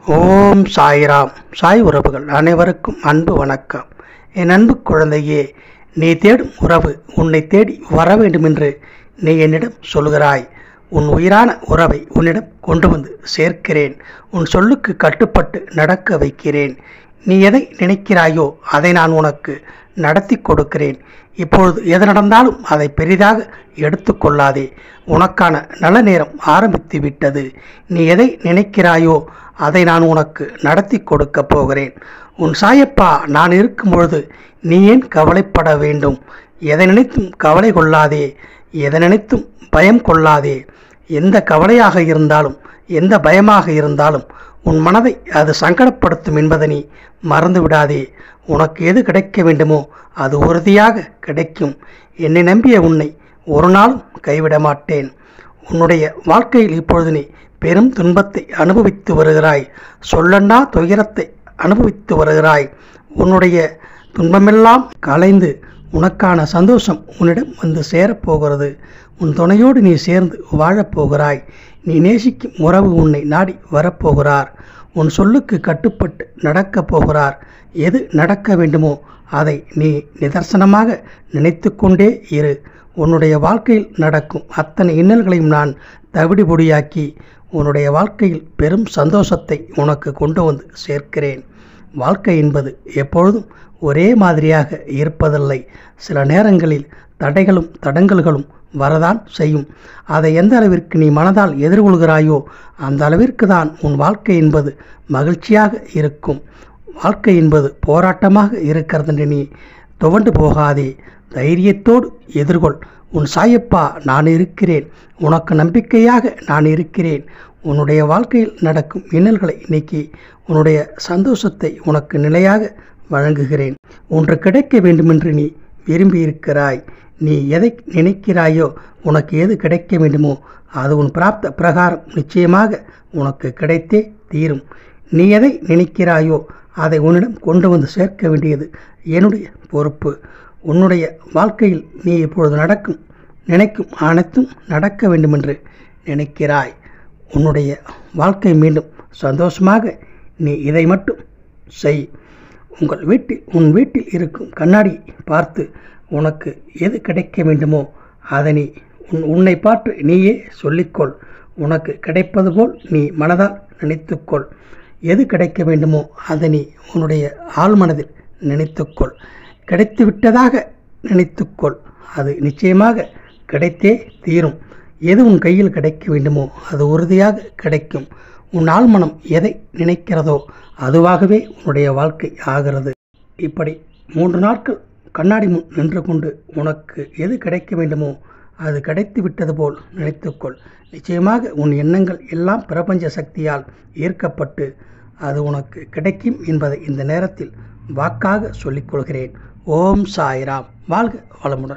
ஓம் சாய்ராம் சாய் உறவுகள் அனைவருக்கும் அன்பு வணக்கம் என் அன்பு குழந்தையே நீ தேடும் உறவு உன்னை தேடி வர வேண்டுமென்று நீ என்னிடம் சொல்கிறாய் உன் உயிரான உறவை உன்னிடம் கொண்டு வந்து சேர்க்கிறேன் உன் சொல்லுக்கு கட்டுப்பட்டு நடக்க வைக்கிறேன் நீ எதை நினைக்கிறாயோ அதை நான் உனக்கு நடத்தி கொடுக்கிறேன் இப்பொழுது எது நடந்தாலும் அதை பெரிதாக எடுத்துக்கொள்ளாதே உனக்கான நல்ல நேரம் ஆரம்பித்து விட்டது நீ எதை நினைக்கிறாயோ அதை நான் உனக்கு நடத்தி கொடுக்க போகிறேன் உன் சாயப்பா நான் இருக்கும் பொழுது நீ ஏன் கவலைப்பட வேண்டும் எதை நினைத்தும் கவலை கொள்ளாதே எதை நினைத்தும் பயம் கொள்ளாதே எந்த கவலையாக இருந்தாலும் எந்த பயமாக இருந்தாலும் உன் மனதை அது சங்கடப்படுத்தும் என்பதை நீ மறந்து விடாதே உனக்கு எது கிடைக்க வேண்டுமோ அது உறுதியாக கிடைக்கும் என்னை நம்பிய உன்னை ஒரு நாளும் கைவிட மாட்டேன் உன்னுடைய வாழ்க்கையில் இப்பொழுது நீ பெரும் துன்பத்தை அனுபவித்து வருகிறாய் சொல்லண்ணா துயரத்தை அனுபவித்து வருகிறாய் உன்னுடைய துன்பமெல்லாம் கலைந்து உனக்கான சந்தோஷம் உன்னிடம் வந்து சேரப்போகிறது உன் துணையோடு நீ சேர்ந்து வாழப்போகிறாய் நீ நேசிக்கும் உறவு உன்னை நாடி வரப்போகிறார் உன் சொல்லுக்கு கட்டுப்பட்டு நடக்கப் போகிறார் எது நடக்க வேண்டுமோ அதை நீ நிதர்சனமாக நினைத்து கொண்டே இரு உன்னுடைய வாழ்க்கையில் நடக்கும் அத்தனை இன்னல்களையும் நான் தவிடுபொடியாக்கி உன்னுடைய வாழ்க்கையில் பெரும் சந்தோஷத்தை உனக்கு கொண்டு வந்து சேர்க்கிறேன் வாழ்க்கை என்பது எப்பொழுதும் ஒரே மாதிரியாக இருப்பதில்லை சில நேரங்களில் தடைகளும் தடங்கல்களும் வரதான் செய்யும் அதை எந்த அளவிற்கு நீ மனதால் எதிர்கொள்கிறாயோ அந்த அளவிற்கு தான் உன் வாழ்க்கை என்பது மகிழ்ச்சியாக இருக்கும் வாழ்க்கை என்பது போராட்டமாக இருக்கிறது என்று நீ துவண்டு போகாதே தைரியத்தோடு எதிர்கொள் உன் சாயப்பா நான் இருக்கிறேன் உனக்கு நம்பிக்கையாக நான் இருக்கிறேன் உன்னுடைய வாழ்க்கையில் நடக்கும் இன்னல்களை நீக்கி உன்னுடைய சந்தோஷத்தை உனக்கு நிலையாக வழங்குகிறேன் ஒன்று கிடைக்க வேண்டுமென்று நீ விரும்பியிருக்கிறாய் நீ எதை நினைக்கிறாயோ உனக்கு எது கிடைக்க வேண்டுமோ அது உன் பிராப்த பிரகாரம் நிச்சயமாக உனக்கு கிடைத்தே தீரும் நீ எதை நினைக்கிறாயோ அதை உன்னிடம் கொண்டு வந்து சேர்க்க வேண்டியது என்னுடைய பொறுப்பு உன்னுடைய வாழ்க்கையில் நீ இப்பொழுது நடக்கும் நினைக்கும் அனைத்தும் நடக்க வேண்டுமென்று நினைக்கிறாய் உன்னுடைய வாழ்க்கை மீண்டும் சந்தோஷமாக நீ இதை மட்டும் செய் உங்கள் வீட்டில் உன் வீட்டில் இருக்கும் கண்ணாடி பார்த்து உனக்கு எது கிடைக்க வேண்டுமோ அதை நீ உன் உன்னை பார்த்து நீயே சொல்லிக்கொள் உனக்கு கிடைப்பது போல் நீ மனதால் நினைத்துக்கொள் எது கிடைக்க வேண்டுமோ அதை நீ உன்னுடைய ஆழ்மனதில் நினைத்துக்கொள் கிடைத்து விட்டதாக நினைத்துக்கொள் அது நிச்சயமாக கிடைத்தே தீரும் எது உன் கையில் கிடைக்க வேண்டுமோ அது உறுதியாக கிடைக்கும் உன் ஆழ்மனம் எதை நினைக்கிறதோ அதுவாகவே உன்னுடைய வாழ்க்கை ஆகிறது இப்படி மூன்று நாட்கள் கண்ணாடி முன் நின்று கொண்டு உனக்கு எது கிடைக்க வேண்டுமோ அது கிடைத்து விட்டது போல் நினைத்துக்கொள் நிச்சயமாக உன் எண்ணங்கள் எல்லாம் பிரபஞ்ச சக்தியால் ஈர்க்கப்பட்டு அது உனக்கு கிடைக்கும் என்பதை இந்த நேரத்தில் வாக்காக சொல்லிக்கொள்கிறேன் ஓம் சாய்ராம் வாழ்க வளமுடன்